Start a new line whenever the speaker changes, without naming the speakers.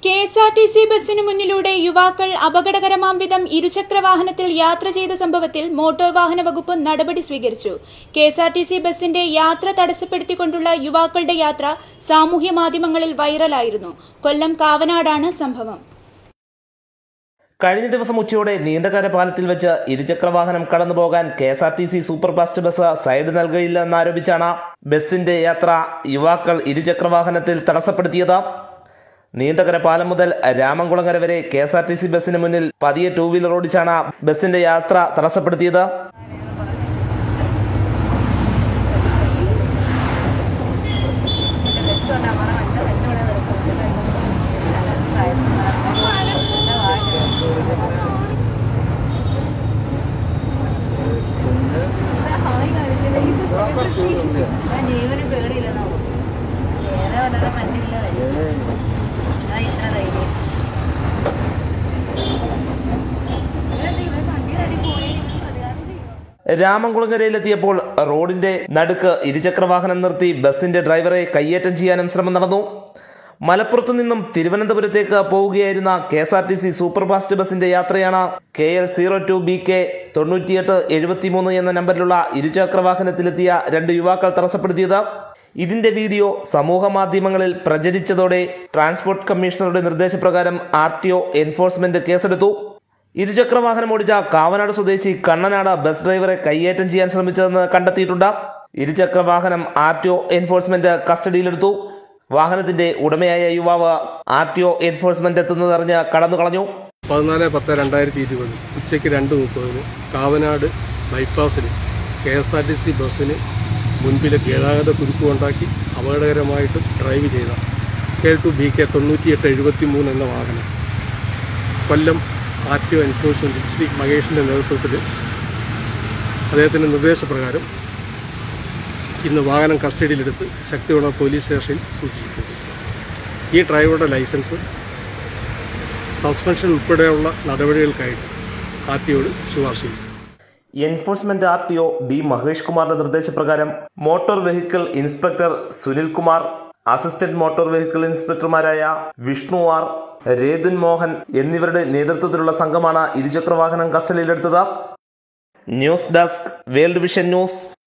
K S R T C ബസിന് മുന്നിലൂടെ യുവാക്കൾ അപകടകരമാം വിധം ഇരുചക്ര വാഹനത്തിൽ യാത്ര ചെയ്ത സംഭവത്തിൽ മോട്ടോർ വാഹന വകുപ്പ് നടപടി സ്വീകരിച്ചു K S R T C ബസിന്റെ യാത്ര തടസ്സപ്പെടുത്തിക്കൊണ്ടുള്ള യുവാക്കളുടെ യാത്ര സാമൂഹ്യ മാധ്യമങ്ങളിൽ വൈറലായിരുന്നു കൊല്ലം കാവനാടാണ് സംഭവം
കഴിഞ്ഞ ദിവസം ഉച്ചയോടെ നീണ്ടകര പാലത്തിൽ വെച്ച് ഇരുചക്രവാഹനം കടന്നുപോകാൻ K S R T C super fast bus side നൽകിയില്ലെന്നാരോപിച്ചാണ് ബസിന്റെ യാത്ര യുവാക്കൾ ഇരുചക്രവാഹനത്തിൽ തടസ്സപ്പെടുത്തിയത് നീണ്ടകര പാലം മുതൽ രാമംകുളങ്ങര വരെ K S R T C ബസിന് മുന്നിൽ പതിയെ ടൂ വീലർ ഓടിച്ചാണ് ബസിന്റെ യാത്ര തടസ്സപ്പെടുത്തിയത്
ജീവന് പേടിയില്ലെന്നോ വേറെ വളരെ മണ്ണില്ല അതാ ഇത്ര ധൈര്യം
രാമംകുളങ്ങരയിലെത്തിയപ്പോൾ റോഡിന്റെ നടുക്ക് ഇരുചക്രവാഹനം നിർത്തി ബസിന്റെ ഡ്രൈവറെ കയ്യേറ്റം ചെയ്യാനും ശ്രമം നടന്നു മലപ്പുറത്തു നിന്നും തിരുവനന്തപുരത്തേക്ക് പോവുകയായിരുന്ന K S R T C super fast ബസിന്റെ യാത്രയാണ് K L zero two B K തൊണ്ണൂറ്റിയെട്ട് എഴുപത്തിമൂന്ന് എന്ന നമ്പറിലുള്ള ഇരുചക്രവാഹനത്തിലെത്തിയ രണ്ട് യുവാക്കൾ തടസ്സപ്പെടുത്തിയത് ഇതിന്റെ വീഡിയോ സമൂഹ മാധ്യമങ്ങളിൽ പ്രചരിച്ചതോടെ ട്രാൻസ്പോർട്ട് കമ്മീഷണറുടെ നിർദ്ദേശപ്രകാരം ആർ ടി ഒ എൻഫോഴ്സ്മെന്റ് കേസെടുത്തു ഇരുചക്രവാഹനം ഓടിച്ച കാവനാട് സ്വദേശി കണ്ണനാട് ബസ് ഡ്രൈവറെ കയ്യേറ്റം ചെയ്യാൻ ശ്രമിച്ചതെന്ന് കണ്ടെത്തിയിട്ടുണ്ട് ഇരുചക്രവാഹനം ആർ ടി ഒ എൻഫോഴ്സ്മെന്റ് കസ്റ്റഡിയിലെടുത്തു വാഹനത്തിന്റെ ഉടമയായ യുവാവ് ആർ ടി ഒ എൻഫോഴ്സ്മെന്റ് എത്തുന്നതറിഞ്ഞ് കടന്നു കളഞ്ഞു
പതിനാല് പത്ത് രണ്ടായിരത്തി ഇരുപത് ഉച്ചയ്ക്ക് രണ്ട് മുപ്പതിന് കാവനാട് ബൈപ്പാസിൽ K S R T C ബസ്സിന് മുൻപിൽ ഗതാഗത കുരുക്കുണ്ടാക്കി അപകടകരമായിട്ട് ഡ്രൈവ് ചെയ്ത കെ ടു ബി കെ തൊണ്ണൂറ്റിയെട്ട് എഴുപത്തി മൂന്ന് എന്ന വാഹനം Kollam R T O enforcement Shri മഹേഷിൻ്റെ നേതൃത്വത്തിൽ അദ്ദേഹത്തിൻ്റെ നിർദ്ദേശപ്രകാരം ഇന്ന് വാഹനം കസ്റ്റഡിയിലെടുത്ത് ശക്തിയുള്ള പോലീസ് സ്റ്റേഷനിൽ സൂക്ഷിച്ചിട്ടുണ്ട് ഈ ഡ്രൈവറുടെ ലൈസൻസ് സസ്പെൻഷൻ ഉൾപ്പെടെയുള്ള നടപടികൾക്കായിട്ട് ആർ ടിയോട് ശുപാർശ ചെയ്തു
enforcement R T O D Mahesh കുമാറിന്റെ നിർദ്ദേശപ്രകാരം motor vehicle inspector Sunil Kumar assistant motor vehicle ഇൻസ്പെക്ടർമാരായ വിഷ്ണു ആർ രേതുൻ മോഹൻ എന്നിവരുടെ നേതൃത്വത്തിലുള്ള സംഘമാണ് ഇരുചക്രവാഹനം കസ്റ്റഡിയിലെടുത്തത് news desk world vision news